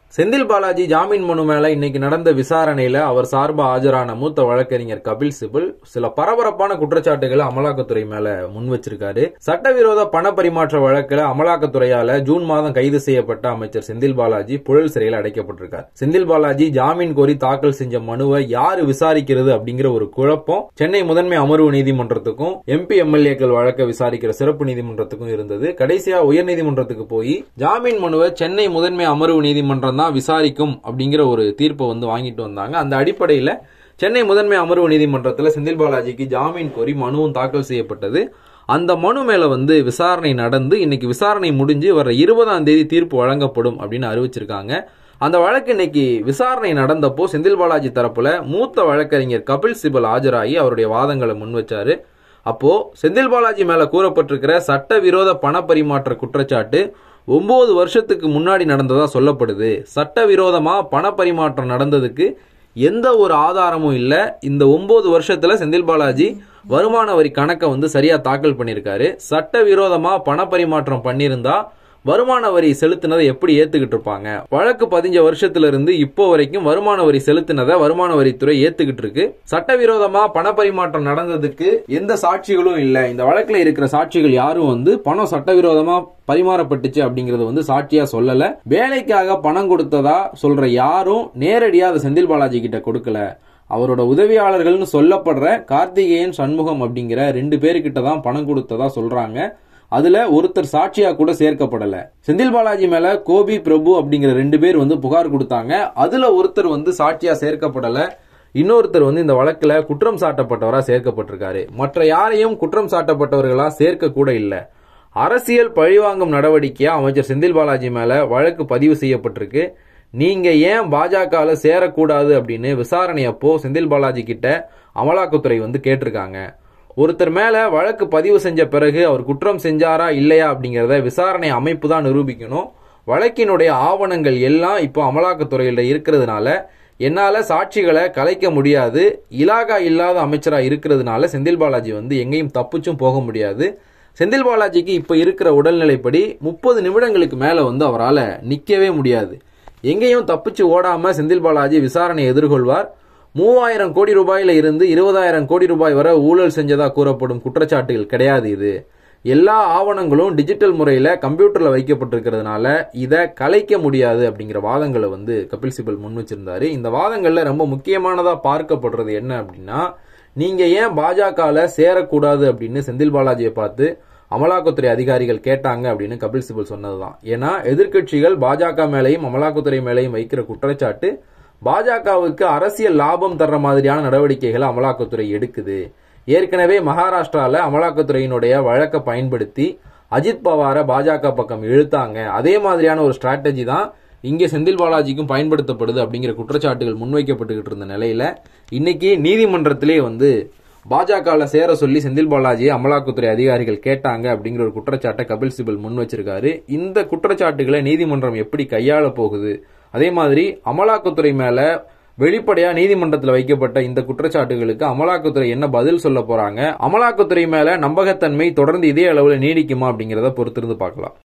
செந்தில் பாலாஜி ஜாமீன் மனு மேல இன்னைக்கு நடந்த விசாரணையில அவர் சார்பா ஆஜரான மூத்த வழக்கறிஞர் கபில் சிபல் சில பரபரப்பான குற்றச்சாட்டுகளை அமலாக்கத்துறை மேல முன் வச்சிருக்காரு சட்டவிரோத பண பரிமாற்ற வழக்குல அமலாக்கத்துறையால ஜூன் மாதம் கைது செய்யப்பட்ட அமைச்சர் செந்தில் பாலாஜி புழல் சிறையில் அடைக்கப்பட்டிருக்கார் செந்தில் பாலாஜி ஜாமீன் கோரி தாக்கல் செஞ்ச மனுவை யாரு விசாரிக்கிறது அப்படிங்கிற ஒரு குழப்பம் சென்னை முதன்மை அமர்வு நீதிமன்றத்துக்கும் எம்பி எம்எல்ஏக்கள் வழக்கை விசாரிக்கிற சிறப்பு நீதிமன்றத்துக்கும் இருந்தது கடைசியா உயர்நீதிமன்றத்துக்கு போய் ஜாமீன் மனுவை சென்னை முதன்மை அமர்வு நீதிமன்றம் தான் விசாரிக்கும் அப்படிங்கிற ஒரு தீர்ப்பை வந்து வாங்கிட்டு வந்தாங்க அந்த அடிப்படையில சென்னை முதன்மை அமர்வு நீதிமன்றத்தில் செந்தில் பாலாஜிக்கு ஜாமீன் கோரி மனுவும் தாக்கல் செய்யப்பட்டது அந்த மனு மேல வந்து விசாரணை நடந்து இன்னைக்கு விசாரணை முடிஞ்சு வர இருபதாம் தேதி தீர்ப்பு வழங்கப்படும் அப்படின்னு அறிவிச்சிருக்காங்க அந்த வழக்கு இன்னைக்கு விசாரணை நடந்தப்போ செந்தில் பாலாஜி தரப்புல மூத்த வழக்கறிஞர் கபில் சிபல் ஆஜராகி அவருடைய வாதங்களை முன் வச்சாரு அப்போ செந்தில் பாலாஜி மேல கூறப்பட்டிருக்கிற சட்டவிரோத பண பரிமாற்ற குற்றச்சாட்டு ஒன்பது வருஷத்துக்கு முன்னாடி நடந்ததா சொல்லப்படுது சட்டவிரோதமா பண பரிமாற்றம் நடந்ததுக்கு எந்த ஒரு ஆதாரமும் இல்ல இந்த ஒன்பது வருஷத்துல செந்தில் பாலாஜி வருமான வரி கணக்கை வந்து சரியா தாக்கல் பண்ணியிருக்காரு சட்டவிரோதமா பண பரிமாற்றம் பண்ணியிருந்தா வருமான வரி செலுத்தினதை எப்படி ஏத்துக்கிட்டு இருப்பாங்க வழக்கு பதிஞ்ச வருஷத்துல இருந்து இப்போ வரைக்கும் வருமான வரி செலுத்தினதை வருமான வரித்துறை ஏத்துக்கிட்டு இருக்கு சட்டவிரோதமா பண பரிமாற்றம் நடந்ததுக்கு எந்த சாட்சிகளும் இல்ல இந்த வழக்குல இருக்கிற சாட்சிகள் யாரும் வந்து பணம் சட்டவிரோதமா பரிமாறப்பட்டுச்சு அப்படிங்கறது வந்து சாட்சியா சொல்லல வேலைக்காக பணம் கொடுத்ததா சொல்ற யாரும் நேரடியா அதை செந்தில் பாலாஜி கிட்ட கொடுக்கல அவரோட உதவியாளர்கள்னு சொல்லப்படுற கார்த்திகேயன் சண்முகம் அப்படிங்கிற ரெண்டு பேருக்கிட்ட தான் பணம் கொடுத்ததா சொல்றாங்க அதுல ஒருத்தர் சாட்சியா கூட சேர்க்கப்படல செந்தில் பாலாஜி மேல கோபி பிரபு அப்படிங்கிற ரெண்டு பேர் வந்து புகார் கொடுத்தாங்க அதுல ஒருத்தர் வந்து சாட்சியா சேர்க்கப்படல இன்னொருத்தர் வந்து இந்த வழக்குல குற்றம் சாட்டப்பட்டவரா சேர்க்கப்பட்டிருக்காரு மற்ற யாரையும் குற்றம் சாட்டப்பட்டவர்களா சேர்க்க கூட இல்ல அரசியல் பழிவாங்கும் நடவடிக்கையா அமைச்சர் செந்தில் பாலாஜி மேல வழக்கு பதிவு செய்யப்பட்டிருக்கு நீங்க ஏன் பாஜகல சேரக்கூடாது அப்படின்னு விசாரணை அப்போ செந்தில் பாலாஜி கிட்ட அமலாக்கத்துறை வந்து கேட்டிருக்காங்க ஒருத்தர் மேல வழக்கு பதிவு செஞ்ச பிறகு அவர் குற்றம் செஞ்சாரா இல்லையா அப்படிங்கறத விசாரணை அமைப்பு தான் நிரூபிக்கணும் வழக்கினுடைய ஆவணங்கள் எல்லாம் இப்போ அமலாக்கத்துறையில இருக்கிறதுனால என்னால சாட்சிகளை கலைக்க முடியாது இலாகா இல்லாத அமைச்சரா இருக்கிறதுனால செந்தில் பாலாஜி வந்து எங்கேயும் தப்பிச்சும் போக முடியாது செந்தில் பாலாஜிக்கு இப்ப இருக்கிற உடல்நிலைப்படி முப்பது நிமிடங்களுக்கு மேல வந்து அவரால் நிக்கவே முடியாது எங்கேயும் தப்பிச்சு ஓடாம செந்தில் பாலாஜி விசாரணை எதிர்கொள்வார் மூவாயிரம் கோடி ரூபாயில இருந்து இருபதாயிரம் கோடி ரூபாய் வரை ஊழல் செஞ்சதா கூறப்படும் குற்றச்சாட்டுகள் கிடையாது இது எல்லா ஆவணங்களும் டிஜிட்டல் முறையில கம்ப்யூட்டர்ல வைக்கப்பட்டிருக்கிறதுனால இதை கலைக்க முடியாது அப்படிங்கிற வாதங்களை வந்து கபில் சிபல் முன் வச்சிருந்தாரு இந்த வாதங்கள்ல ரொம்ப முக்கியமானதா பார்க்கப்படுறது என்ன அப்படின்னா நீங்க ஏன் பாஜகல சேரக்கூடாது அப்படின்னு செந்தில் பாலாஜியை பார்த்து அமலாக்கத்துறை அதிகாரிகள் கேட்டாங்க அப்படின்னு கபில் சிபல் சொன்னதுதான் ஏன்னா எதிர்க்கட்சிகள் பாஜக மேலையும் அமலாக்கத்துறை மேலையும் வைக்கிற குற்றச்சாட்டு பாஜகவுக்கு அரசியல் லாபம் தர்ற மாதிரியான நடவடிக்கைகளை அமலாக்கத்துறை எடுக்குது ஏற்கனவே மகாராஷ்டிரால அமலாக்கத்துறையினுடைய வழக்கை பயன்படுத்தி அஜித் பவாரை பாஜக பக்கம் இழுத்தாங்க அதே மாதிரியான ஒரு ஸ்ட்ராட்டஜி தான் இங்கே செந்தில் பாலாஜிக்கும் பயன்படுத்தப்படுது அப்படிங்கிற குற்றச்சாட்டுகள் முன்வைக்கப்பட்டுக்கிட்டு இருந்த நிலையில இன்னைக்கு நீதிமன்றத்திலே வந்து பாஜகல சேர சொல்லி செந்தில் பாலாஜியை அமலாக்கத்துறை அதிகாரிகள் கேட்டாங்க அப்படிங்கிற ஒரு குற்றச்சாட்டை கபில் சிபல் முன் வச்சிருக்காரு இந்த குற்றச்சாட்டுகளை நீதிமன்றம் எப்படி கையாள போகுது அதே மாதிரி அமலாக்கத்துறை மேல வெளிப்படையா நீதிமன்றத்தில் வைக்கப்பட்ட இந்த குற்றச்சாட்டுகளுக்கு அமலாக்கத்துறை என்ன பதில் சொல்ல போறாங்க அமலாக்கத்துறை மேல நம்பகத்தன்மை தொடர்ந்து இதே அளவுல நீடிக்குமா அப்படிங்கறத பொறுத்திருந்து பார்க்கலாம்